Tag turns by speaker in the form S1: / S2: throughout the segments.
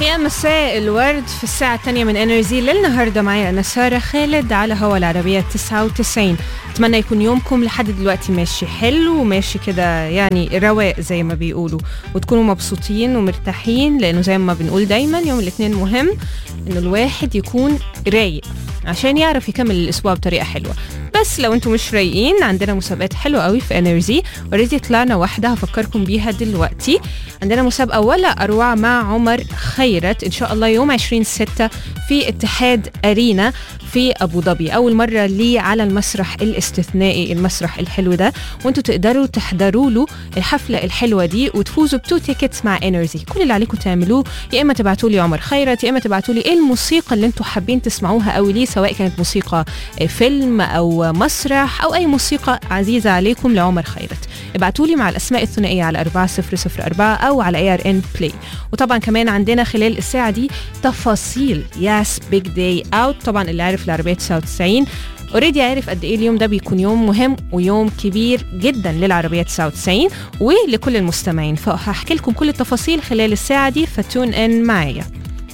S1: يا مساء الورد في الساعة الثانية من انرجي للنهاردة معي أنا سارة خالد على هوا العربية 99 أتمنى يكون يومكم لحد دلوقتي ماشي حلو وماشي كده يعني رواق زي ما بيقولوا وتكونوا مبسوطين ومرتاحين لأنه زي ما بنقول دايما يوم الاثنين مهم إنه الواحد يكون رايق عشان يعرف يكمل الأسبوع بطريقة حلوة بس لو انتم مش رايقين عندنا مسابقات حلوه قوي في انرجي اوريدي طلعنا واحده هفكركم بيها دلوقتي عندنا مسابقه ولا اروع مع عمر خيرت ان شاء الله يوم 20 6 في اتحاد ارينا في ابو ظبي اول مره ليه على المسرح الاستثنائي المسرح الحلو ده وانتوا تقدروا تحضروا له الحفله الحلوه دي وتفوزوا بتو تيكتس مع انرجي كل اللي عليكم تعملوه يا اما تبعتوا لي عمر خيرت يا اما تبعتوا لي ايه الموسيقى اللي انتوا حابين تسمعوها قوي ليه سواء كانت موسيقى فيلم او مسرح او اي موسيقى عزيزه عليكم لعمر خيرت ابعتوا لي مع الاسماء الثنائيه على 4004 او على اي ار ان بلاي وطبعا كمان عندنا خلال الساعه دي تفاصيل ياس بيج داي اوت طبعا اللي عارف العربيه 99 اوريدي عارف قد ايه اليوم ده بيكون يوم مهم ويوم كبير جدا للعربية 99 ولكل المستمعين فهحكي لكم كل التفاصيل خلال الساعة دي فتون ان معايا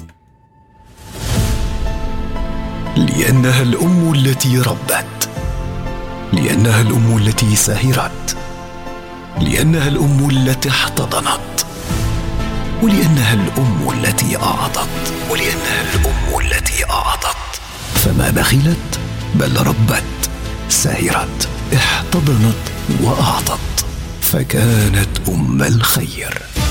S2: لأنها الأم التي ربت لأنها الأم التي سهرت لأنها الأم التي احتضنت ولأنها الأم التي أعطت ولأنها الأم التي أعطت فما بخلت بل ربت سهرت احتضنت وأعطت فكانت أم الخير